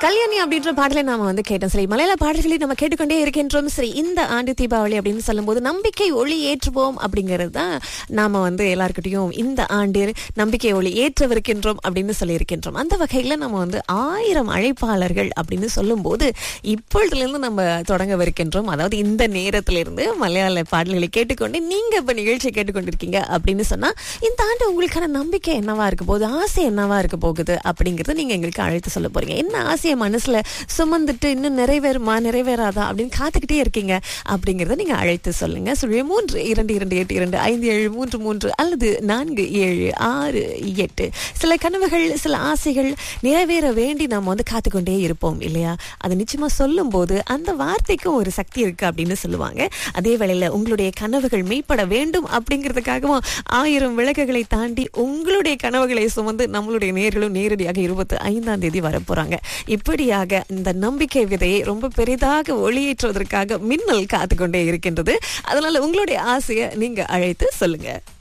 கல்யாணி அப்படின்ற பாடலை நாம வந்து கேட்டோம் சரி மலையாள பாடல்களை நம்ம கேட்டுக்கொண்டே இருக்கின்றோம் சரி இந்த ஆண்டு தீபாவளி அப்படின்னு சொல்லும்போது நம்பிக்கை ஒளி ஏற்றுவோம் அப்படிங்கிறது தான் நாம வந்து எல்லாருக்கிட்டையும் இந்த ஆண்டு நம்பிக்கை ஒளி ஏற்றவிருக்கின்றோம் அப்படின்னு சொல்லியிருக்கின்றோம் அந்த வகையில நம்ம வந்து ஆயிரம் அழைப்பாளர்கள் அப்படின்னு சொல்லும்போது இப்பொழுதுலேருந்து நம்ம தொடங்கவிருக்கின்றோம் அதாவது இந்த நேரத்திலிருந்து மலையாள பாடல்களை கேட்டுக்கொண்டு நீங்க இப்ப நிகழ்ச்சியை கேட்டுக்கொண்டிருக்கீங்க அப்படின்னு சொன்னா இந்த ஆண்டு உங்களுக்கான நம்பிக்கை என்னவா இருக்க போகுது ஆசை என்னவா இருக்க போகுது அப்படிங்கறத நீங்க எங்களுக்கு அழைத்து சொல்ல போறீங்க என்ன ஆசையை மனசுல சுமந்துட்டு இன்னும் நிறைவேறுமா நிறைவேறாதா அப்படின்னு காத்துக்கிட்டே இருக்கீங்க அப்படிங்கறத நீங்க அழைத்து சொல்லுங்க சொல்லி மூன்று இரண்டு இரண்டு எட்டு இரண்டு ஐந்து ஏழு மூன்று மூன்று அல்லது நான்கு ஏழு ஆறு எட்டு சில கனவுகள் சில ஆசைகள் நிறைவேற வேண்டி நம்ம வந்து காத்துக்கொண்டே இருப்போம் இல்லையா அது நிச்சயமா சொல்லும் போது அந்த வார்த்தைக்கும் ஒரு சக்தி இருக்கு அப்படின்னு சொல்லுவாங்க அதே வேளையில உங்களுடைய கனவுகள் மெய்ப்பட வேண்டும் அப்படிங்கிறதுக்காகவும் ஆயிரம் விளக்குகளை தாண்டி உங்களுடைய கனவுகளை சுமந்து நம்மளுடைய நேர்களும் நேரடியாக இருபத்தி ஐந்தாம் தேதி வரப்போறாங்க இப்படியாக இந்த நம்பிக்கை விதையை ரொம்ப பெரிதாக ஒளியேற்றுவதற்காக மின்னல் காத்துக்கொண்டே இருக்கின்றது அதனால உங்களுடைய ஆசையை நீங்க அழைத்து சொல்லுங்க